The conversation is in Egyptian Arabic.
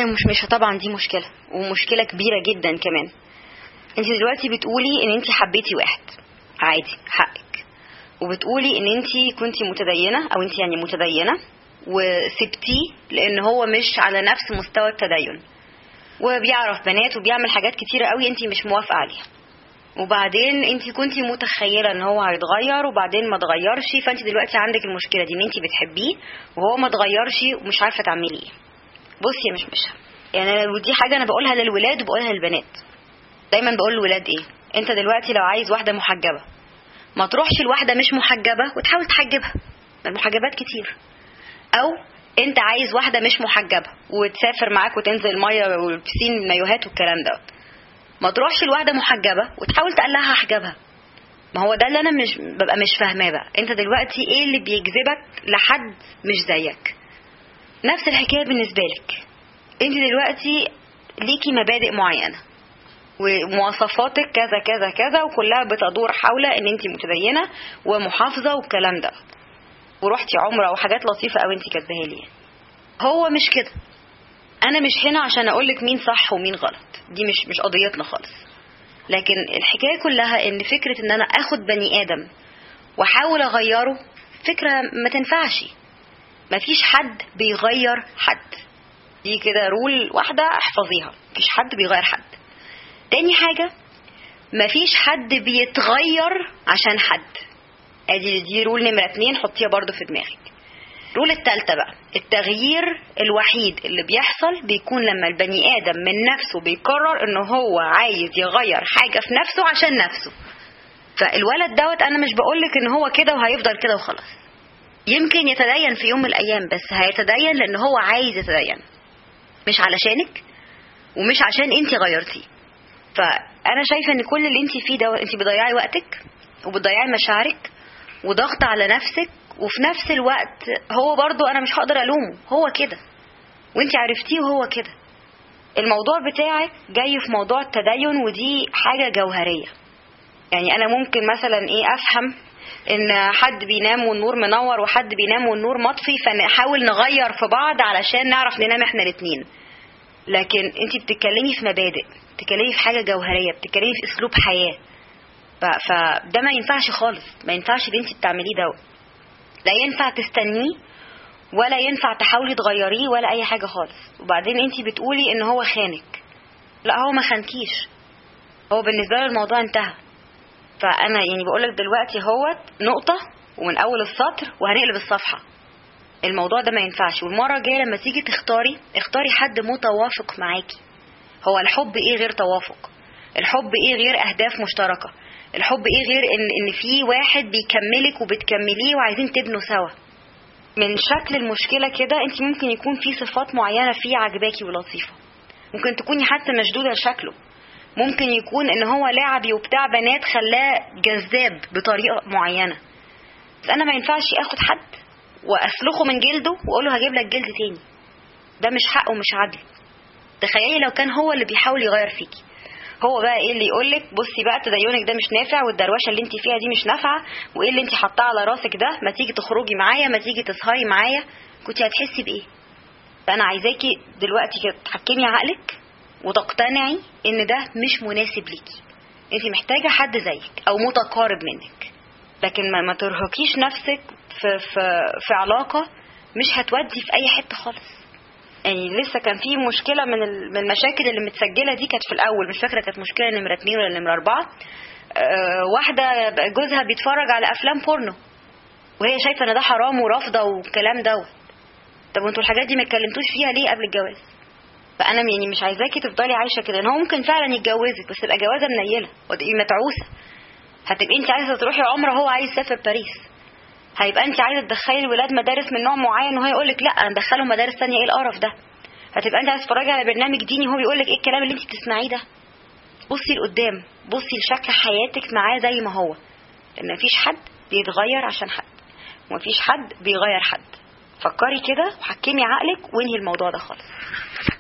والله مش مش طبعا دي مشكله ومشكله كبيره جدا كمان انت دلوقتي بتقولي ان انت حبيتي واحد عادي حقك وبتقولي ان انت كنتي متدينه او انت يعني متدينه وسبتيه لان هو مش على نفس مستوى التدين وبيعرف بنات وبيعمل حاجات كتيره قوي انت مش موافقه عليها وبعدين انت كنتي متخيله ان هو هيتغير وبعدين ما اتغيرش فانت دلوقتي عندك المشكله دي ان انت بتحبيه وهو ما اتغيرش ومش عارفه تعملي ايه بصي يا مش مش يعني أنا ودي حاجه انا بقولها للولاد وبقولها للبنات دايما بقول للولاد ايه انت دلوقتي لو عايز واحده محجبه ما تروحش لواحده مش محجبه وتحاول تحجبها ما المحجبات كتير او انت عايز واحده مش محجبه وتسافر معاك وتنزل الميه والبسين مايوهات والكلام ده ما تروحش لواحده محجبه وتحاول تقلعها حجابها ما هو ده اللي انا مش ببقى مش فاهماه بقى انت دلوقتي ايه اللي بيجذبك لحد مش زيك نفس الحكايه بالنسبه لك انت دلوقتي ليكي مبادئ معينه ومواصفاتك كذا كذا كذا وكلها بتدور حول ان انت متدينه ومحافظه والكلام ده ورحتي عمره وحاجات لطيفه قوي انت كاتباها لي هو مش كده انا مش هنا عشان اقولك مين صح ومين غلط دي مش مش قضيتنا خالص لكن الحكايه كلها ان فكره ان انا اخد بني ادم واحاول اغيره فكره ما تنفعش مفيش حد بيغير حد دي كده رول واحده احفظيها مفيش حد بيغير حد تاني حاجه مفيش حد بيتغير عشان حد ادي دي رول نمره اتنين حطيها برضو في دماغك الرول التالتة بقى التغيير الوحيد اللي بيحصل بيكون لما البني آدم من نفسه بيقرر ان هو عايز يغير حاجة في نفسه عشان نفسه فالولد دوت انا مش بقولك ان هو كده وهيفضل كده وخلاص يمكن يتدين في يوم من الايام بس هيتدين لان هو عايز يتدين مش علشانك ومش عشان انت غيرتيه فانا شايفه ان كل اللي انت فيه ده انت بتضيعي وقتك وبتضيعي مشاعرك وضغط على نفسك وفي نفس الوقت هو برضو انا مش هقدر الومه هو كده وانت عرفتيه وهو كده الموضوع بتاعك جاي في موضوع التدين ودي حاجة جوهرية يعني انا ممكن مثلا ايه افهم ان حد بينام والنور منور وحد بينام والنور مطفي فنحاول نغير في بعض علشان نعرف ننام احنا الاتنين لكن انت بتتكلمي في مبادئ بتتكلمي في حاجة جوهرية بتتكلمي في اسلوب حياة فده ما ينفعش خالص ما ينفعش اللي انت بتعمليه ده لا ينفع تستنيه ولا ينفع تحاولي تغيريه ولا اي حاجه خالص وبعدين انت بتقولي ان هو خانك لا هو ما خانكيش هو بالنسبه له الموضوع انتهى فانا يعني بقولك دلوقتي هو نقطه ومن اول السطر وهنقلب الصفحه الموضوع ده ما ينفعش والمره الجايه لما تيجي تختاري اختاري حد متوافق معاكي هو الحب ايه غير توافق الحب ايه غير اهداف مشتركه الحب ايه غير ان ان في واحد بيكملك وبتكمليه وعايزين تبنوا سوا من شكل المشكله كده انت ممكن يكون في صفات معينه فيه عجباكي ولطيفه ممكن تكوني حتى مشدوده لشكله ممكن يكون ان هو لعبي وبتاع بنات خلاه جذاب بطريقه معينه بس انا ما ينفعش اخد حد واسلخه من جلده واقول له هجيب لك جلد تاني ده مش حق ومش عدل تخيلي لو كان هو اللي بيحاول يغير فيكي هو بقى ايه اللي يقول لك بصي بقى تدينك ده مش نافع والدروشه اللي انت فيها دي مش نافعه وايه اللي انت حاطاه على راسك ده ما تيجي تخرجي معايا ما تيجي تسهري معايا كنت هتحسي بايه فانا عايزاكي دلوقتي كده تحكمي عقلك وتقتنعي ان ده مش مناسب ليكي انت محتاجه حد زيك او متقارب منك لكن ما, ما ترهقيش نفسك في, في, في علاقه مش هتودي في اي حته خالص يعني لسه كان في مشكلة من من المشاكل اللي متسجلة دي كانت في الأول مش فاكرة كانت مشكلة نمرة اتنين ولا نمرة أربعة أه واحدة جوزها بيتفرج على أفلام بورنو وهي شايفة إن ده حرام ورافضة والكلام دوت طب وانتوا الحاجات دي ما اتكلمتوش فيها ليه قبل الجواز؟ فأنا يعني مش عايزاكي تفضلي عايشة كده إن هو ممكن فعلا يتجوزك بس تبقى جوازة منيلة وتبقي متعوسة هتبقي أنت عايزة تروحي عمرة هو عايز يسافر باريس هيبقى انت عايزه تدخلي الولاد مدارس من نوع معين وهو يقول لك لا ندخلهم مدارس ثانيه ايه القرف ده هتبقى انت عايزه تتفرجي على برنامج ديني وهو بيقول لك ايه الكلام اللي انت بتسمعيه ده بصي لقدام بصي لشكل حياتك معاه زي ما هو لان مفيش حد بيتغير عشان حد ومفيش حد بيغير حد فكري كده وحكمي عقلك وانهي الموضوع ده خالص